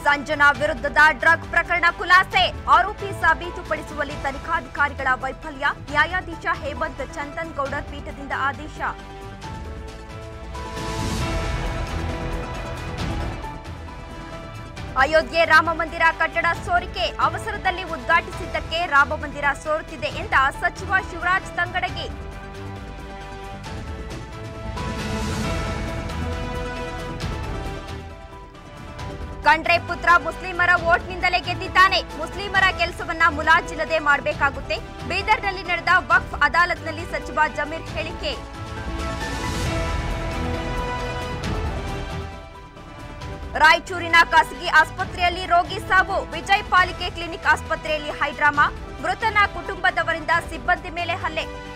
ಸಂಜನಾ ವಿರುದ್ಧದ ಡ್ರಗ್ ಪ್ರಕರಣ ಖುಲಾಸೆ ಆರೋಪಿ ಸಾಬೀತುಪಡಿಸುವಲ್ಲಿ ತನಿಖಾಧಿಕಾರಿಗಳ ವೈಫಲ್ಯ ನ್ಯಾಯಾಧೀಶ ಹೇಮಂತ್ ಚಂದನ್ ಗೌಡರ್ ಪೀಠದಿಂದ ಆದೇಶ ಅಯೋಧ್ಯೆ ರಾಮ ಮಂದಿರ ಕಟ್ಟಡ ಸೋರಿಕೆ ಅವಸರದಲ್ಲಿ ಉದ್ಘಾಟಿಸಿದ್ದಕ್ಕೆ ರಾಮ ಮಂದಿರ ಸೋರುತ್ತಿದೆ ಎಂದ ಸಚಿವ ಶಿವರಾಜ್ ತಂಗಡಗಿ ಕಂಡ್ರೆ ಪುತ್ರ ಮುಸ್ಲಿಮರ ವೋಟ್ನಿಂದಲೇ ಗೆದ್ದಿದ್ದಾನೆ ಮುಸ್ಲಿಮರ ಕೆಲಸವನ್ನ ಮುಲಾಜಿಲ್ಲದೆ ಮಾಡಬೇಕಾಗುತ್ತೆ ಬೀದರ್ನಲ್ಲಿ ನಡೆದ ವಕ್ಫ್ ಅದಾಲತ್ನಲ್ಲಿ ಸಚಿವ ಜಮೀರ್ ಹೇಳಿಕೆ ರಾಯಚೂರಿನ ಖಾಸಗಿ ಆಸ್ಪತ್ರೆಯಲ್ಲಿ ರೋಗಿ ಸಾವು ವಿಜಯ್ ಪಾಲಿಕೆ ಕ್ಲಿನಿಕ್ ಆಸ್ಪತ್ರೆಯಲ್ಲಿ ಹೈಡ್ರಾಮಾ ಮೃತನ ಕುಟುಂಬದವರಿಂದ ಸಿಬ್ಬಂದಿ ಮೇಲೆ ಹಲ್ಲೆ